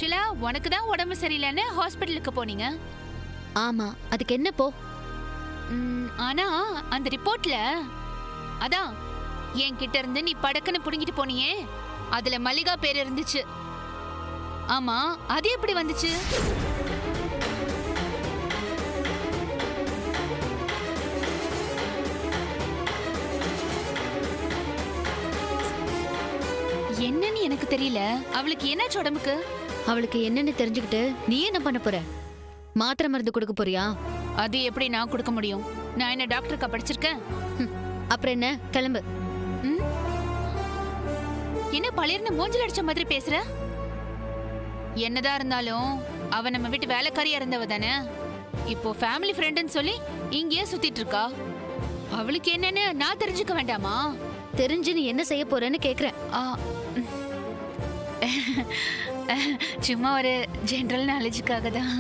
ஆக்சுவலா உனக்கு தான் உடம்பு சரியில்லைன்னு ஹாஸ்பிட்டலுக்கு போனீங்க ஆமா அதுக்கு என்ன போ ம், ஆனா அந்த ரிப்போர்ட்ல அதான் என்கிட்ட இருந்து நீ படக்குன்னு புடுங்கிட்டு போனியே அதுல மல்லிகா பேர் இருந்துச்சு ஆமா அது எப்படி வந்துச்சு என்னன்னு எனக்கு தெரியல அவளுக்கு என்னாச்சு உடம்புக்கு அவளுக்கு என்னன்னு தெரிஞ்சுக்கிட்டு நீ என்ன பண்ண போற மாத்திரை மருந்து கொடுக்க போறியா அது எப்படி நான் கொடுக்க முடியும் நான் என்ன டாக்டருக்கா படிச்சிருக்கேன் ஹம், அப்புறம் என்ன கிளம்பு ம்? என்ன பழையர்னு மூஞ்சில் அடிச்ச மாதிரி பேசுற என்னதான் இருந்தாலும் அவ நம்ம வீட்டு வேலைக்காரியா இருந்தவ தானே இப்போ ஃபேமிலி ஃப்ரெண்டுன்னு சொல்லி இங்கேயே சுத்திட்டு இருக்கா அவளுக்கு என்னன்னு நான் தெரிஞ்சுக்க வேண்டாமா தெரிஞ்சு நீ என்ன செய்ய போறேன்னு கேக்குறேன் ஆ, ம். சும்மா ஒரு ஜென்ரல் நாலேஜுக்காக தான்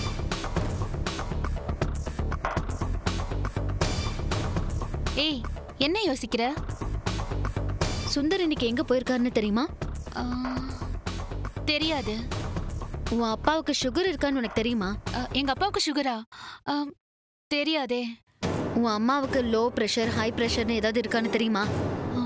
ஏய் என்ன யோசிக்கிற சுந்தர் இன்னைக்கு எங்க போயிருக்காருன்னு தெரியுமா ஆ, தெரியாது உன் அப்பாவுக்கு சுகர் இருக்கான்னு உனக்கு தெரியுமா அ, எங்க அப்பாவுக்கு சுகரா ஆம், தெரியாதே உன் அம்மாவுக்கு லோ பிரஷர் ஹை பிரஷர்னு ஏதாவது இருக்கான்னு தெரியுமா ஆ,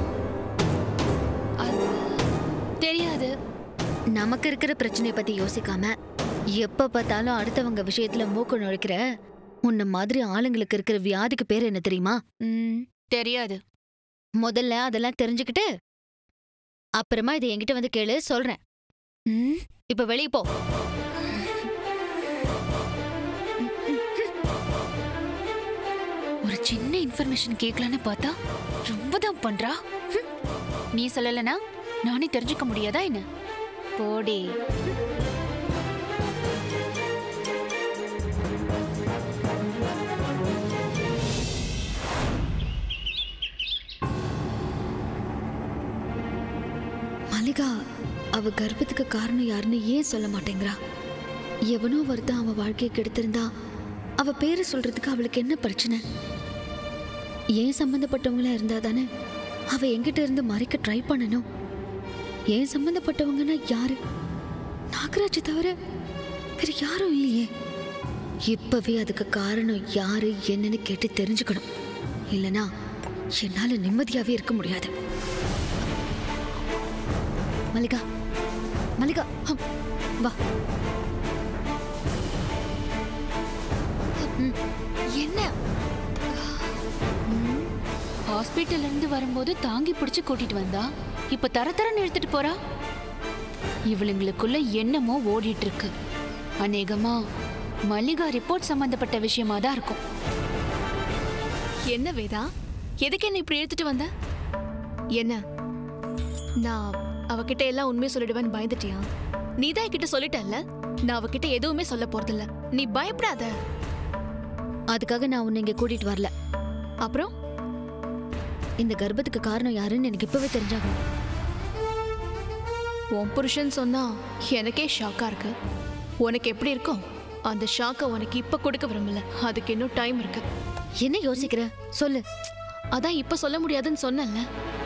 அது தெரியாது நமக்கு இருக்கிற பிரச்சனையை பத்தி யோசிக்காம எப்ப பார்த்தாலும் அடுத்தவங்க விஷயத்துல மூக்கு நுழைக்கிற உன்ன மாதிரி ஆளுங்களுக்கு இருக்கிற வியாதிக்கு பேர் என்ன தெரியுமா ம், தெரியாது முதல்ல அதெல்லாம் தெரிஞ்சுக்கிட்டு அப்புறமா இதை என்கிட்ட வந்து கேளு சொல்றேன் ம், இப்ப வெளிய போ ஒரு சின்ன இன்ஃபர்மேஷன் கேட்கலான்னு பார்த்தா ரொம்ப தான் பண்றா ஹம். நீ சொல்லலனா நானே தெரிஞ்சுக்க முடியாதா என்ன போடி மல்லிகா அவ கர்ப்பத்துக்கு காரணம் யாருன்னு ஏன் சொல்ல மாட்டேங்கிறா எவனோ ஒருத்தன் அவ வாழ்க்கையை கெடுத்திருந்தா அவ பேரை சொல்றதுக்கு அவளுக்கு என்ன பிரச்சனை ஏன் சம்பந்தப்பட்டவங்களா இருந்தா தானே அவ எங்கிட்ட இருந்து மறைக்க ட்ரை பண்ணணும் ஏன் சம்பந்தப்பட்டவங்கன்னா யாரு நாகராஜ் தவிர வேற யாரும் இல்லையே இப்பவே அதுக்கு காரணம் யாரு என்னன்னு கேட்டு தெரிஞ்சுக்கணும் இல்லனா என்னால நிம்மதியாவே இருக்க முடியாது மல்லிகா மல்லிகா ஹம், வா ம், என்ன ஹாஸ்பிட்டல்ல இருந்து வரும்போது தாங்கி பிடிச்சு கூட்டிட்டு வந்தா இப்ப தர தரன்னு எடுத்துட்டு போறா இவளுங்களுக்குள்ள என்னமோ ஓடிட்டு இருக்கு அநேகமா மல்லிகா ரிப்போர்ட் சம்பந்தப்பட்ட விஷயமா தான் இருக்கும் என்ன வேதா எதுக்கு என்ன இப்படி எடுத்துட்டு வந்த என்ன நான் அவகிட்ட எல்லாம் உண்மையை சொல்லிடுவேன்னு பயந்துட்டியா நீ தான் என்கிட்ட சொல்லிட்டல்ல நான் அவகிட்ட எதுவுமே சொல்ல போறதில்ல நீ பயப்படாத அதுக்காக நான் உன்னை இங்க கூட்டிட்டு வரல அப்புறம் இந்த கர்ப்பத்துக்கு காரணம் யாருன்னு எனக்கு இப்பவே தெரிஞ்சாகணும் உன் புருஷன் சொன்னா எனக்கே ஷாக்கா இருக்கு உனக்கு எப்படி இருக்கும் அந்த ஷாக்கை உனக்கு இப்ப கொடுக்க விரும்பல அதுக்கு இன்னும் டைம் இருக்கு என்ன யோசிக்கிற சொல்லு அதான் இப்ப சொல்ல முடியாதுன்னு சொன்னேன்ல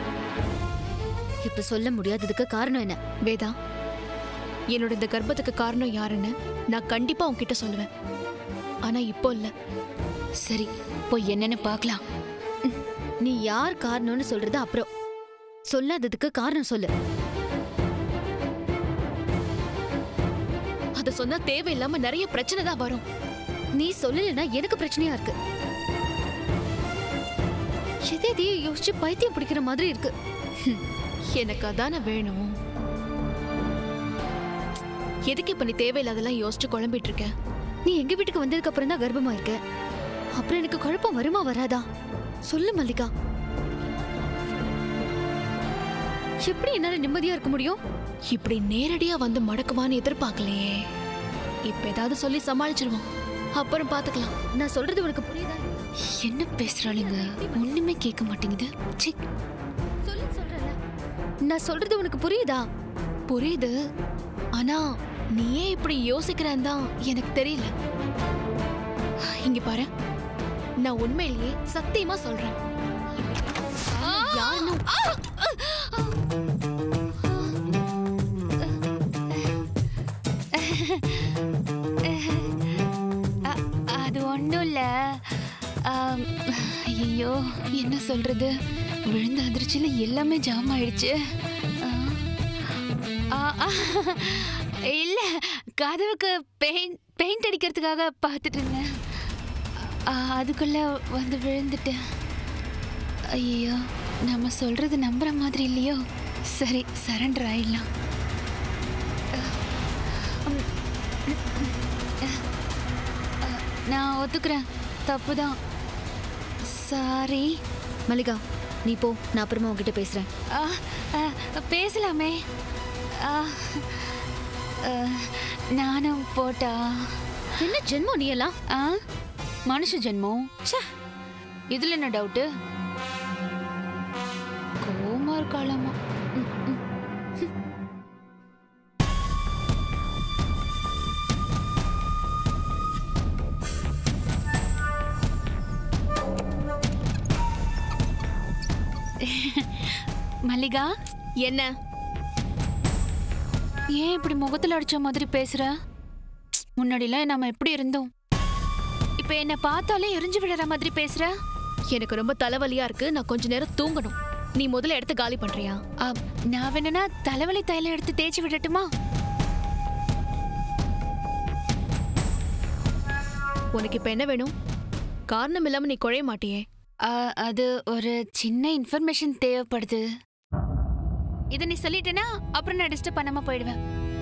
இப்ப சொல்ல முடியாததுக்கு காரணம் என்ன வேதா என்னோட இந்த கர்ப்பத்துக்கு காரணம் யாருன்னு நான் கண்டிப்பா உன்கிட்ட சொல்லுவேன் ஆனா இப்போ இல்ல சரி போய் என்னன்னு பார்க்கலாம் நீ யார் காரணம்னு சொல்றது அப்புறம் சொல்லாததுக்கு காரணம் சொல்லு அத சொன்னா தேவையில்லாம நிறைய பிரச்சனை தான் வரும் நீ சொல்லலைன்னா எனக்கு பிரச்சனையா இருக்கு எதை எதையோ யோசிச்சு பைத்தியம் பிடிக்கிற மாதிரி இருக்கு எனக்கு அதானே வேணும் எதுக்கு இப்ப நீ தேவையில்லாதெல்லாம் யோசிச்சு குழம்பிட்டு இருக்க நீ எங்க வீட்டுக்கு வந்ததுக்கு அப்புறம் தான் கர்ப்பமா இருக்க அப்புறம் எனக்கு குழப்பம் வருமா வராதா சொல்லு மல்லிகா எப்படி என்னால நிம்மதியா இருக்க முடியும் இப்படி நேரடியா வந்து மடக்குவான்னு எதிர்பார்க்கலையே இப்ப ஏதாவது சொல்லி சமாளிச்சிருவோம் அப்புறம் பாத்துக்கலாம் நான் சொல்றது உனக்கு புரியுதா என்ன பேசுறாளுங்க ஒண்ணுமே கேட்க மாட்டேங்குது ச்சீ சொல்லு சொல்றல நான் சொல்றது உனக்கு புரியுதா புரியுது ஆனா நீ ஏன் இப்படி யோசிக்கிறேன்னு தான் எனக்கு தெரியல இங்க பாரு நான் உண்மையிலேயே சத்தியமா சொல்றேன் யாருன்னு ஆம், ஐயோ என்ன சொல்றது விழுந்த அதிர்ச்சியில எல்லாமே ஜாம் ஆயிடுச்சு ஆ, ஆ, இல்ல கதவுக்கு பெயிண்ட் பெயிண்ட் அடிக்கிறதுக்காக பார்த்துட்டு இருந்தேன் ஆ, அதுக்குள்ள வந்து விழுந்துட்டேன் ஐயோ நம்ம சொல்றது நம்புற மாதிரி இல்லையோ சரி சரண்டர் ஆயிடலாம் நான் ஒத்துக்கிறேன் தப்பு தான் சாரி மல்லிகா நீ போ நான் அப்புறமா உன்கிட்ட பேசுறேன் பேசலாமே ஆ, ஆ, நானும் போட்டா என்ன ஜென்மம் நீ எல்லாம் ஆ மனுஷ ஜென்மம் ச்சே இதுல என்ன டவுட்டு கோமா இருக்காளாமா ம், ம். மல்லிகா என்ன ஏன் இப்படி முகத்துல அடிச்ச மாதிரி பேசுற முன்னாடிலாம் நாம எப்படி இருந்தோம் இப்ப என்ன பார்த்தாலே எரிஞ்சு விடுற மாதிரி பேசுற எனக்கு ரொம்ப தலைவலியா இருக்கு நான் கொஞ்ச நேரம் தூங்கணும் நீ முதல்ல எடுத்து காலி பண்றியா அ, நான் வேணும்னா தலைவலி தைலம் எடுத்து தேய்ச்சி விடட்டுமா உனக்கு இப்ப என்ன வேணும் காரணம் இல்லாம நீ குழைய மாட்டியே அ, அது ஒரு சின்ன இன்ஃபர்மேஷன் தேவைப்படுது இதை நீ சொல்லிட்டேன்னா அப்புறம் நான் டிஸ்டர்ப் பண்ணாம போயிடுவேன்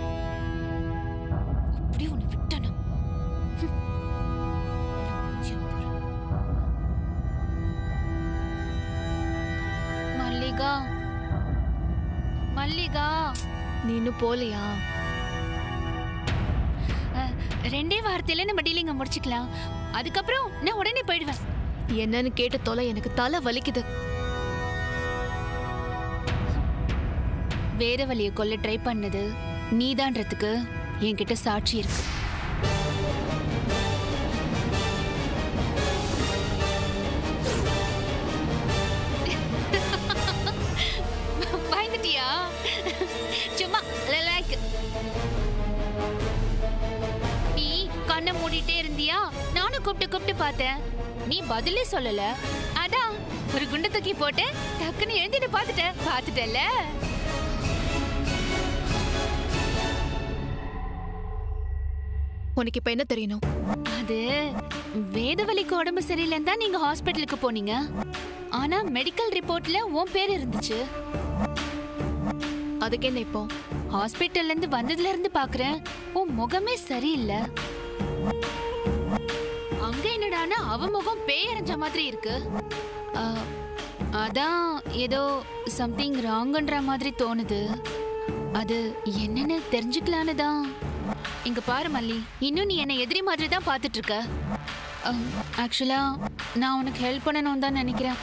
அப்படியே உன்னை விட்டணும் ஹம். பூஜ்ஜியம் பாரு. மல்லிகா மல்லிகா நீ இன்னும் போலையா அ, ரெண்டே வார்த்தையில நம்ம டீலிங்க முடிச்சுக்கலாம் அதுக்கப்புறம் நான் உடனே போயிடுவேன் என்னன்னு கேட்டு தொலை எனக்கு தலை வலிக்குது வேற வழியை கொல்ல ட்ரை பண்ணது நீதான்றதுக்கு என்கிட்ட சாட்சி இருக்கு பயந்துட்டியா சும்மா லைக் நீ கண்ணை மூடிட்டே இருந்தியா நானும் கூப்பிட்டு கூப்பிட்டு பார்த்தேன் நீ பதிலே சொல்லல அதான் ஒரு குண்டு தூக்கி போட்டு டக்குன்னு எழுந்திட்டு பார்த்துட்ட பார்த்துட்டல உனக்கு இப்ப என்ன தெரியணும் அது வேதவலிக்கு உடம்பு சரியில்லைன்னு தான் நீங்க ஹாஸ்பிட்டலுக்கு போனீங்க ஆனா மெடிக்கல் ரிப்போர்ட்ல உன் பேர் இருந்துச்சு அதுக்கு என்ன இப்போ ஹாஸ்பிட்டல்ல இருந்து வந்ததுல இருந்து பாக்குறேன் உன் முகமே சரியில்லை அங்க என்னடானா அவ முகம் பேய் அரைஞ்ச மாதிரி இருக்கு ஆ, அதான் ஏதோ சம்திங் ராங்குன்ற மாதிரி தோணுது அது என்னன்னு தெரிஞ்சுக்கலான்னு தான் இங்க பாரு மல்லி இன்னும் நீ என்னை எதிரி மாதிரி தான் பார்த்துட்டு இருக்க ஆக்சுவலா நான் உனக்கு ஹெல்ப் பண்ணணும் தான் நினைக்கிறேன்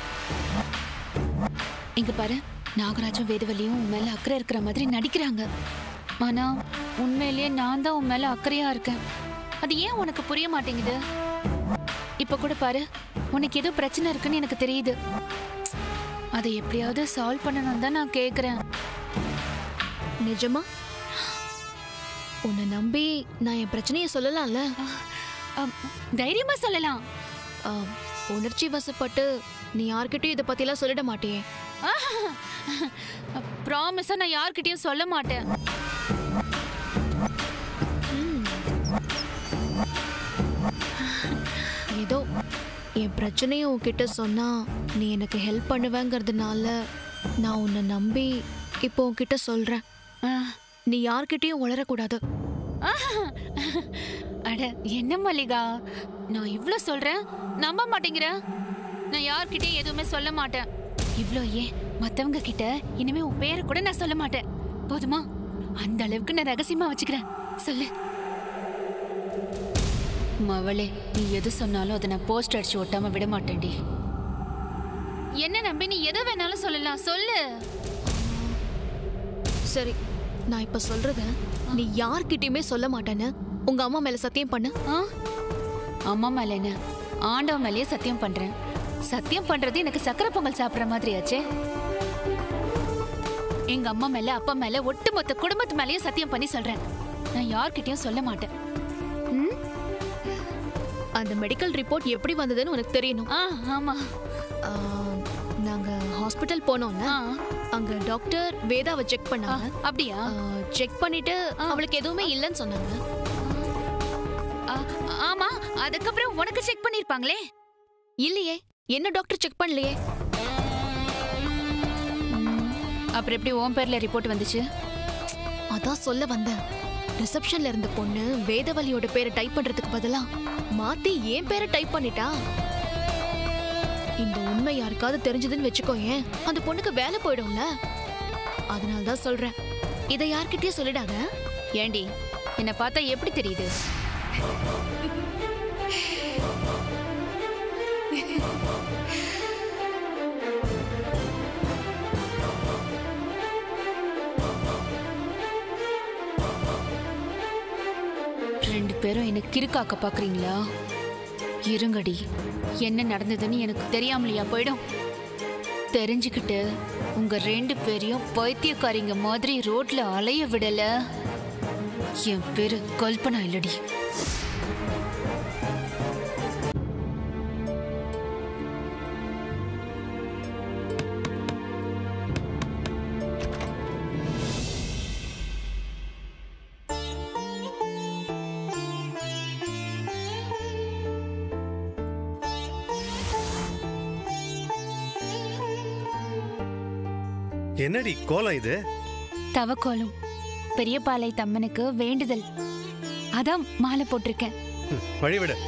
இங்க பாரு நாகராஜும் வேதவல்லியும் உன் மேல அக்கறை இருக்கிற மாதிரி நடிக்கிறாங்க ஆனா உண்மையிலேயே நான் தான் உன் மேல அக்கறையா இருக்கேன் அது ஏன் உனக்கு புரிய மாட்டேங்குது இப்ப கூட பாரு உனக்கு ஏதோ பிரச்சனை இருக்குன்னு எனக்கு தெரியுது அதை எப்படியாவது சால்வ் பண்ணணும் தான் நான் கேக்குறேன் நிஜமா உன்னை நம்பி நான் என் பிரச்சனையை சொல்லலாம்ல அம், தைரியமா சொல்லலாம் ஆ, உணர்ச்சி வசப்பட்டு நீ யார்கிட்டயும் இதை பத்திலாம் சொல்லிட மாட்டியே ப்ராமிஸா நான் யார்கிட்டயும் சொல்ல மாட்டேன் ஏதோ என் பிரச்சனையை உன்கிட்ட சொன்னா நீ எனக்கு ஹெல்ப் பண்ணுவேங்கிறதுனால நான் உன்னை நம்பி இப்போ உன்கிட்ட சொல்றேன் ஆ, நீ யார்கிட்டயும் உளரக்கூடாது அட என்ன மல்லிகா நான் இவ்ளோ சொல்றேன் நம்ப மாட்டேங்கிற நான் யார்கிட்டயும் எதுவுமே சொல்ல மாட்டேன் இவ்ளோ ஏன் மத்தவங்க கிட்ட இனிமே உன் பேரை கூட நான் சொல்ல மாட்டேன் போதுமா அந்த அளவுக்கு நான் ரகசியமா வச்சுக்கிறேன் சொல்லு மவளே நீ எது சொன்னாலும் அதை நான் போஸ்ட் அடிச்சு ஒட்டாம விட மாட்டேன்டி என்ன நம்பி நீ எதை வேணாலும் சொல்லலாம் சொல்லு சரி நான் இப்ப சொல்றத நீ யார்கிட்டயுமே சொல்ல மாட்டேன்னு உங்க அம்மா மேல சத்தியம் பண்ணு ஆ? அம்மா மேல என்ன ஆண்டவன் மேலயே சத்தியம் பண்றேன் சத்தியம் பண்றது எனக்கு சக்கரை பொங்கல் சாப்பிடுற மாதிரி ஆச்சே எங்க அம்மா மேல அப்பா மேல ஒட்டுமொத்த குடும்பத்து மேலயும் சத்தியம் பண்ணி சொல்றேன் நான் யார்கிட்டயும் சொல்ல மாட்டேன் ம்? அந்த மெடிக்கல் ரிப்போர்ட் எப்படி வந்ததுன்னு உனக்கு தெரியணும் ஆ ஆமா ஆ, நாங்க ஹாஸ்பிட்டல் போனோம்ல ஆ அங்க டாக்டர் வேதாவை செக் ஆ, பண்ணாங்க அப்படியா செக் பண்ணிட்டு அவளுக்கு எதுவுமே இல்லைன்னு சொன்னாங்க ஆ, ஆமா அதுக்கப்புறம் உனக்கு செக் பண்ணிருப்பாங்களே இல்லையே என்ன டாக்டர் செக் பண்ணலையே அப்புறம் எப்படி உன் பேர்ல ரிப்போர்ட் வந்துச்சு அதான் சொல்ல வந்தேன் ரிசப்ஷன்ல இருந்த பொண்ணு வேதவலியோட பேரை டைப் பண்றதுக்கு பதிலா மாத்தி என் பேரை டைப் பண்ணிட்டா இந்த உண்மை யாருக்காவது தெரிஞ்சதுன்னு வச்சுக்கோ ஏன் அந்த பொண்ணுக்கு வேலை போயிடும்ல அதனால தான் சொல்றேன் இதை யார்கிட்டயும் சொல்லிடாத ஏண்டி என்ன பார்த்தா எப்படி தெரியுது ரெண்டு பேரும் என்ன கிறுக்காக்க பாக்குறீங்களா இருங்கடி என்ன நடந்ததுன்னு எனக்கு தெரியாமலையா போயிடும் தெரிஞ்சுக்கிட்டு உங்க ரெண்டு பேரையும் பைத்தியக்காரிங்க மாதிரி ரோட்ல அலைய விடல என் பேரு கல்பனா இல்லடி என்னடி கோலம் இது தவக்கோலம் பெரியபாலை தம்மனுக்கு வேண்டுதல் அதான் மாலை போட்டிருக்கேன் ம், வழிவிடு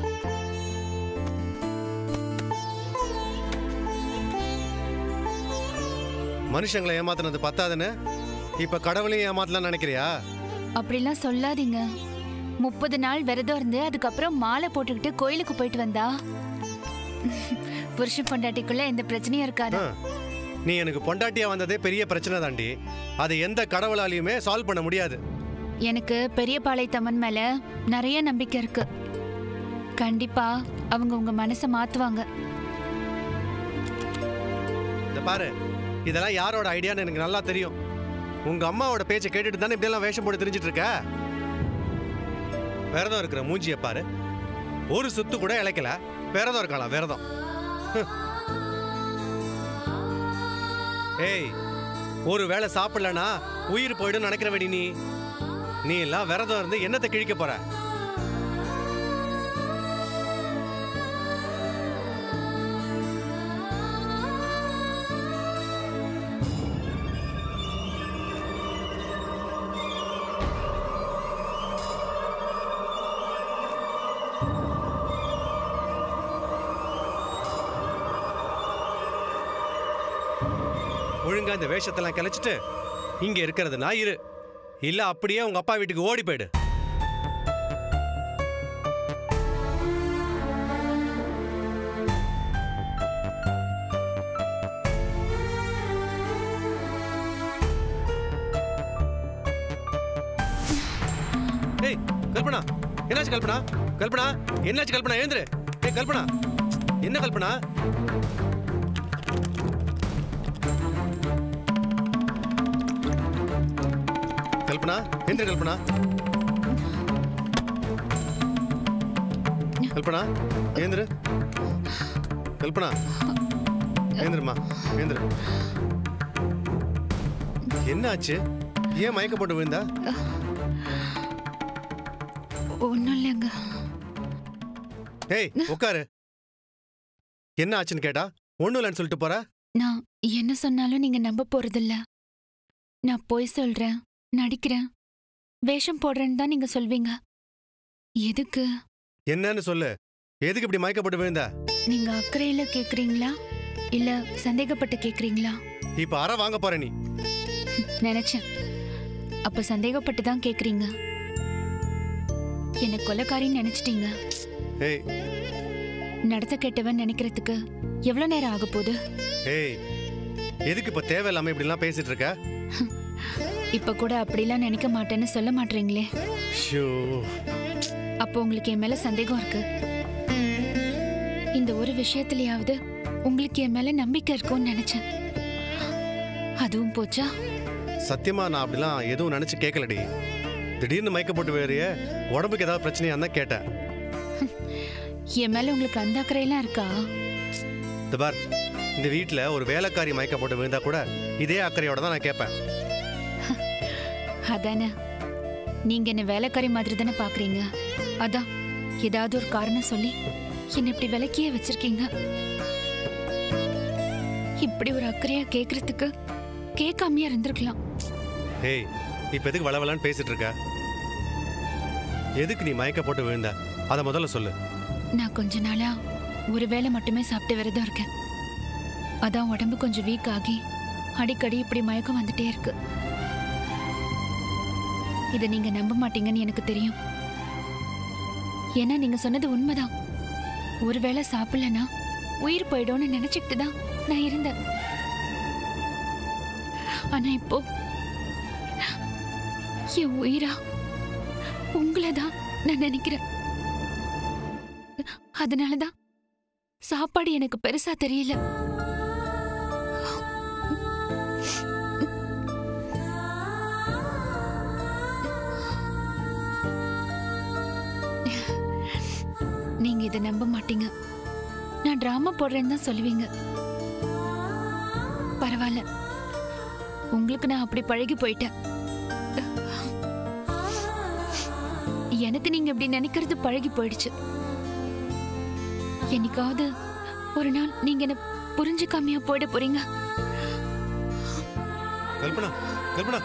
மனுஷங்களை ஏமாத்துனது பத்தாதுன்னு இப்ப கடவுளையும் ஏமாத்தலாம் நினைக்கிறியா அப்படிலாம் சொல்லாதீங்க முப்பது நாள் விரதம் இருந்து அதுக்கப்புறம் மாலை போட்டுக்கிட்டு கோயிலுக்கு போயிட்டு வந்தா புருஷன் பொண்டாட்டிக்குள்ள எந்த பிரச்சனையும் இருக்காது ஆ, நீ எனக்கு பொண்டாட்டியா வந்ததே பெரிய பிரச்சனை தாண்டி அதை எந்த கடவுளாலையுமே சால்வ் பண்ண முடியாது எனக்கு பெரியபாலை தம்மன் மேல நிறைய நம்பிக்கை இருக்கு கண்டிப்பா அவங்க உங்க மனசை மாத்துவாங்க இந்த பாரு இதெல்லாம் யாரோட ஐடியான்னு எனக்கு நல்லா தெரியும் உங்க அம்மாவோட பேச்சை கேட்டுட்டு தானே இப்படியெல்லாம் வேஷம் போட்டு தெரிஞ்சிட்டு இருக்க விரதம் இருக்கிற மூஞ்சியை பாரு ஒரு சுத்து கூட இழைக்கல விரதம் இருக்கலாம் விரதம் ஹ். ஏய் ஒரு வேளை சாப்பிடலனா உயிர் போயிடும் நினைக்கிற வெடி நீ நீ எல்லாம் விரதம் இருந்து என்னத்தை கிழிக்க போற ஒழுங்கா இந்த வேஷத்தெல்லாம் கிளச்சிட்டு இங்க இருக்கிறது நான் இரு இல்ல அப்படியே உங்க அப்பா வீட்டுக்கு ஓடி போயிடு ஏய் கல்பனா என்னாச்சு கல்பனா கல்பனா என்னாச்சு கல்பனா எழுந்துரு ஏய் கல்பனா என்ன கல்பனா கல்பனா எந்திர கல்பனா கல்பனா ஏந்திரு கல்பனா ஏந்திருமா ஏந்திரு என்ன ஆச்சு ஏன் மயக்க போட்டு விழுந்தா ஒன்றும் இல்லைங்க ஏய் உட்காரு என்ன ஆச்சுன்னு கேட்டா ஒண்ணும் இல்லைன்னு சொல்லிட்டு போற நான் என்ன சொன்னாலும் நீங்க நம்ப போறதில்ல நான் பொய் சொல்றேன் நடிக்கிறேன் வேஷம் போடுறேன்னு தான் நீங்க சொல்வீங்க எதுக்கு என்னன்னு சொல்லு எதுக்கு இப்படி மயக்கப்பட்டு விழுந்த நீங்க அக்கறையில கேக்குறீங்களா இல்ல சந்தேகப்பட்டு கேக்குறீங்களா இப்ப அற வாங்க போற நீ நினைச்சேன் அப்ப சந்தேகப்பட்டு தான் கேக்குறீங்க என்ன கொலைக்காரின்னு நினைச்சிட்டீங்க ஏய் நடத்த கெட்டவன் நினைக்கிறதுக்கு எவ்வளவு நேரம் ஆக போகுது ஏய் எதுக்கு இப்ப தேவையில்லாம இப்படி எல்லாம் பேசிட்டு இருக்க இப்ப கூட அப்படிலாம் நினைக்க மாட்டேன்னு சொல்ல மாட்டீங்களே ஷோ அப்போ உங்களுக்கு என் மேல சந்தேகம் இருக்கு இந்த ஒரு விஷயத்திலயாவது உங்களுக்கு என் மேல நம்பிக்கை இருக்கும்னு நினைச்சேன் அதுவும் போச்சா சத்தியமா நான் அப்படிலாம் எதுவும் நினைச்சு கேட்கலடி திடீர்னு மயக்க போட்டு வேறிய உடம்புக்கு ஏதாவது பிரச்சனையா தான் கேட்டேன் என் மேல உங்களுக்கு அந்த அக்கறையெல்லாம் இருக்கா இந்த பார் இந்த வீட்டில் ஒரு வேலைக்காரி மயக்க போட்டு விழுந்தா கூட இதே அக்கறையோட தான் நான் கேட்பேன் அதானே நீங்க என்ன வேலைக்காரி மாதிரி தானே பாக்குறீங்க அதான் ஏதாவது ஒரு காரணம் சொல்லி என்ன இப்படி விலக்கியே வச்சிருக்கீங்க இப்படி ஒரு அக்கறையா கேக்குறதுக்கு கேட்காமையா இருந்திருக்கலாம் ஏய் இப்போ எதுக்கு வளவலன்னு பேசிட்டு இருக்க எதுக்கு நீ மயக்க போட்டு விழுந்த அதை முதல்ல சொல்லு நான் கொஞ்ச நாளா ஒரு வேளை மட்டுமே சாப்பிட்டு விரதம் இருக்கேன் அதான் உடம்பு கொஞ்சம் வீக் ஆகி அடிக்கடி இப்படி மயக்கம் வந்துட்டே இருக்கு இதை நீங்க நம்ப மாட்டீங்கன்னு எனக்கு தெரியும் ஏன்னா நீங்க சொன்னது உண்மைதான் ஒருவேளை சாப்பிடலனா உயிர் போயிடும்னு நினைச்சுக்கிட்டு தான் நான் இருந்தேன் ஆனா இப்போ என் உயிரா உங்களை தான் நான் நினைக்கிறேன் அதனாலதான் சாப்பாடு எனக்கு பெருசா தெரியல நீங்க இதை நம்ப மாட்டீங்க நான் டிராமா போடுறேன்னு தான் சொல்லுவீங்க பரவாயில்ல உங்களுக்கு நான் அப்படி பழகி போயிட்டேன் எனக்கு நீங்க இப்படி நினைக்கிறது பழகி போயிடுச்சு என்னைக்காவது ஒரு நாள் நீங்க என்ன புரிஞ்சுக்காமையா போயிட போறீங்க கல்பனா கல்பனா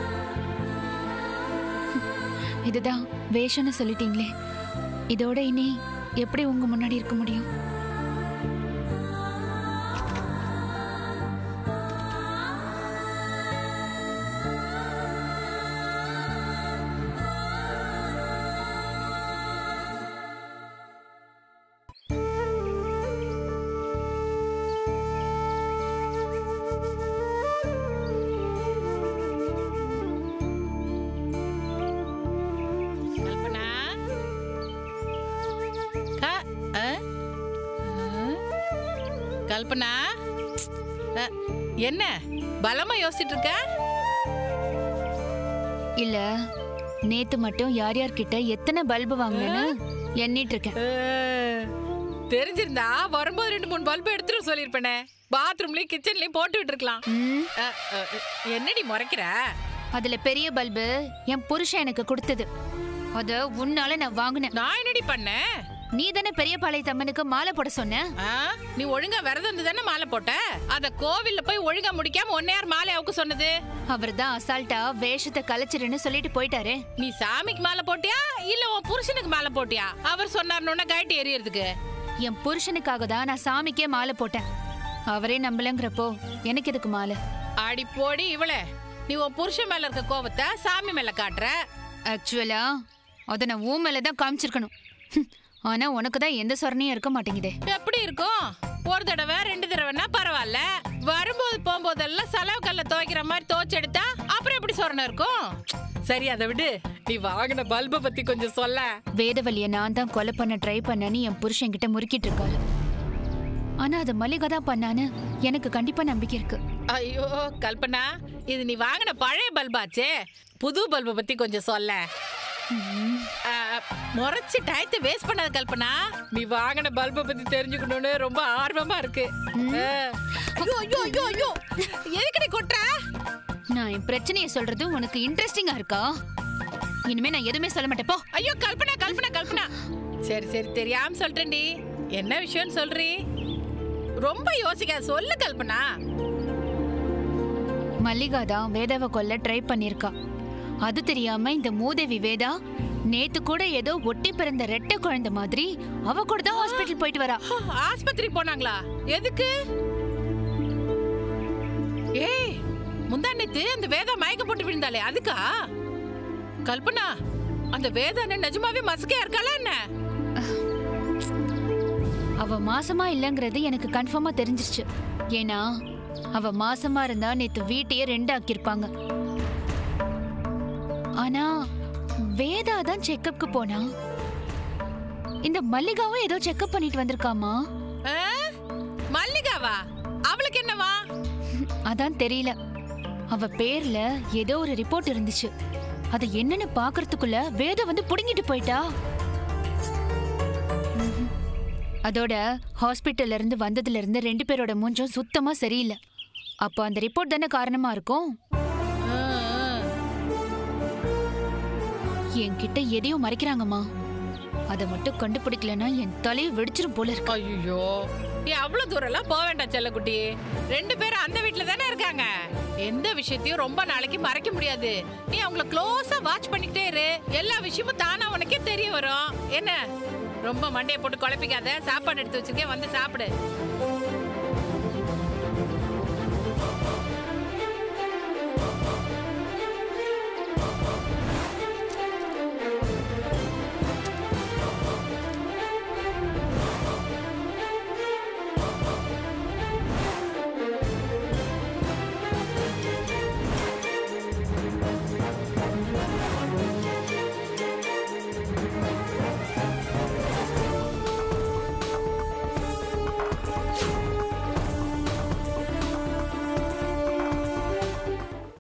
இதுதான் வேஷம்னு சொல்லிட்டீங்களே இதோட இனி எப்படி உங்க முன்னாடி இருக்க முடியும் கல்பனா க அ? அ? கல்பனா அ, என்ன பலமா யோசிச்சுட்டு இருக்க இல்ல நேத்து மட்டும் யார் யார்கிட்ட எத்தனை பல்பு வாங்கினேன்னு எண்ணிட்டு இருக்கேன் அ, தெரிஞ்சிருந்தா வரும்போது ரெண்டு மூணு பல்பு எடுத்துட்டு சொல்லிருப்பேனே பாத்ரூம்லயும் கிச்சன்லயும் போட்டு விட்டுருக்கலாம் ம், அ, அ, என்னடி முறைக்கிற அதுல பெரிய பல்பு என் புருஷன் எனக்கு கொடுத்தது அத உன்னால நான் வாங்கினேன் நான் என்னடி பண்ணேன் நீ தானே பெரிய பாளையத்தம்மனுக்கு மாலை போட சொன்ன ஆ, நீ ஒழுங்கா விரதம் இருந்து தானே மாலை போட்ட அத கோவில்ல போய் ஒழுங்கா முடிக்காம ஒன்னையார் மாலை அவுக்கு சொன்னது அவர் தான் அசால்ட்டா வேஷத்தை கலைச்சிருன்னு சொல்லிட்டு போயிட்டாரு நீ சாமிக்கு மாலை போட்டியா இல்ல உன் புருஷனுக்கு மாலை போட்டியா அவர் சொன்னார்னு கைட்டு எறியறதுக்கு என் புருஷனுக்காக தான் நான் சாமிக்கே மாலை போட்டேன் அவரே நம்பலங்கிறப்போ எனக்கு எதுக்கு மாலை அடி போடி இவளே நீ உன் புருஷன் மேல இருக்க கோவத்தை சாமி மேல காட்டுற ஆக்சுவலா அதை நான் ஊ மேல தான் காமிச்சிருக்கணும் ஹம், ஆனா உனக்கு தான் எந்த சொரணையும் இருக்க மாட்டேங்குதே எப்படி இருக்கும் ஒரு தடவை ரெண்டு தடவைனா பரவாயில்ல வரும்போது போகும்போதெல்லாம் செலவு கல்ல துவைக்கிற மாதிரி துவைச்சு எடுத்தா அப்புறம் எப்படி சொரணம் இருக்கும் சரி அதை விடு நீ வாங்கின பல்பை பத்தி கொஞ்சம் சொல்ல வேதவழிய நான் தான் கொலை பண்ண ட்ரை பண்ணேன்னு என் புருஷன் கிட்ட முறுக்கிட்டு இருக்காரு ஆனா அது மல்லிகா தான் பண்ணான்னு எனக்கு கண்டிப்பா நம்பிக்கை இருக்கு ஐயோ கல்பனா இது நீ வாங்கின பழைய பல்பாச்சே புது பல்பை பத்தி கொஞ்சம் சொல்ல ஆ, முறைச்சு டயத்தை வேஸ்ட் பண்ணாத கல்பனா நீ வாங்கின பல்பை பத்தி தெரிஞ்சுக்கணும்னு ரொம்ப ஆர்வமா இருக்கு ஆ. ஐயோ ஐயோ ஐயோ ஐயோ எதுக்கு நீ கொட்டுற நான் என் பிரச்சனையை சொல்றது உனக்கு இன்ட்ரெஸ்டிங்கா இருக்கா இனிமே நான் எதுவுமே சொல்ல மாட்டேன் போ ஐயோ கல்பனா கல்பனா கல்பனா சரி சரி தெரியாம சொல்றேன்டி என்ன விஷயம்னு சொல்றீ ரொம்ப யோசிக்காத சொல்லு கல்பனா மல்லிகா தான் வேதாவை கொல்ல ட்ரை பண்ணிருக்கா அது தெரியாம இந்த மூதேவி வேதா நேத்து கூட ஏதோ ஒட்டி பிறந்த ரெட்டை குழந்தை மாதிரி அவ கூட தான் ஹாஸ்பிட்டல் போயிட்டு வரா ஆஸ்பத்திரி போனாங்களா எதுக்கு ஏய் முந்தா நேத்து அந்த வேதா மயக்க போட்டு விழுந்தாலே அதுக்கா கல்பனா அந்த வேதா என்ன நிஜமாவே மசக்கையா இருக்காளா என்ன அவ மாசமா இல்லங்கறது எனக்கு கன்ஃபார்மா தெரிஞ்சிருச்சு ஏன்னா அவ மாசமா இருந்தா நேத்து வீட்டையே ரெண்டு ஆக்கியிருப்பாங்க ஆனா வேதா தான் செக்கப்க்கு போனா இந்த மல்லிகாவும் ஏதோ செக்கப் பண்ணிட்டு வந்திருக்காமா ஆ? மல்லிகாவா அவளுக்கு என்னவா அதான் தெரியல அவ பேர்ல ஏதோ ஒரு ரிப்போர்ட் இருந்துச்சு அது என்னன்னு பாக்குறதுக்குள்ள வேத வந்து புடுங்கிட்டு போயிட்டா ம்ஹும். அதோட ஹாஸ்பிட்டல்ல இருந்து வந்ததுல இருந்து ரெண்டு பேரோட மூஞ்சும் சுத்தமா சரியில்லை அப்போ அந்த ரிப்போர்ட் தானே காரணமா இருக்கும் ஆ, ஆ. என்கிட்ட எதையும் மறைக்கிறாங்கம்மா அதை மட்டும் கண்டுபிடிக்கலன்னா என் தலையை வெடிச்சிரும் போல இருக்கு ஐயோ நீ அவ்வளவு தூரம் எல்லாம் போக வேண்டாம் செல்லக்குட்டி ரெண்டு பேரும் அந்த வீட்ல தானே இருக்காங்க எந்த விஷயத்தையும் ரொம்ப நாளைக்கு மறைக்க முடியாது நீ அவங்கள க்ளோஸா வாட்ச் பண்ணிக்கிட்டே இரு எல்லா விஷயமும் தானா உனக்கே தெரிய வரும் என்ன ரொம்ப மண்டையை போட்டு குழப்பிக்காத சாப்பாடு எடுத்து வச்சிருக்கேன் வந்து சாப்பிடு